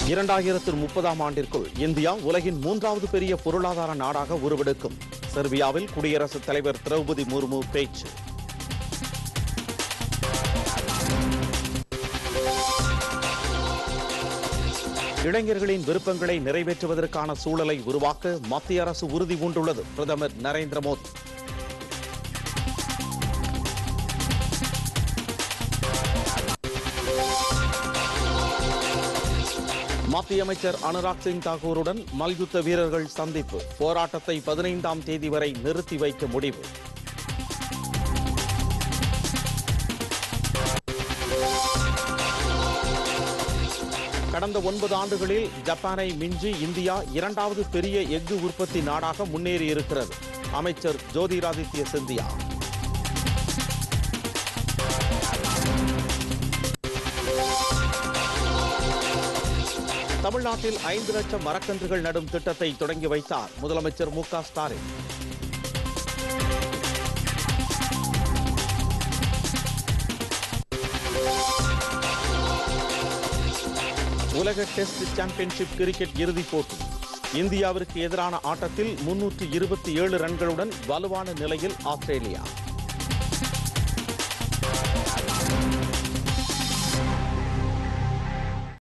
இரண்டாயிரத்து முப்பதாம் ஆண்டிற்குள் இந்தியா உலகின் மூன்றாவது பெரிய பொருளாதார நாடாக உருவெடுக்கும் செர்பியாவில் குடியரசுத் தலைவர் திரௌபதி முர்மு பேச்சு இளைஞர்களின் விருப்பங்களை நிறைவேற்றுவதற்கான சூழலை உருவாக்க மத்திய அரசு உறுதி பூண்டுள்ளது பிரதமர் நரேந்திர மோடி மத்திய அமைச்சர் அனுராக் சிங் தாக்கூருடன் மல்யுத்த வீரர்கள் சந்திப்பு போராட்டத்தை பதினைந்தாம் தேதி வரை நிறுத்தி வைக்க முடிவு கடந்த ஒன்பது ஆண்டுகளில் ஜப்பானை மிஞ்சி இந்தியா இரண்டாவது பெரிய எஃகு உற்பத்தி நாடாக முன்னேறியிருக்கிறது அமைச்சர் ஜோதிராதித்ய சிந்தியா தமிழ்நாட்டில் ஐந்து லட்சம் மரக்கன்றுகள் நடும் திட்டத்தை தொடங்கி வைத்தார் முதலமைச்சர் மு க ஸ்டாலின் உலக டெஸ்ட் சாம்பியன்ஷிப் கிரிக்கெட் இறுதிப் போட்டி இந்தியாவிற்கு எதிரான ஆட்டத்தில் முன்னூற்று இருபத்தி ஏழு ரன்களுடன் வலுவான நிலையில் ஆஸ்திரேலியா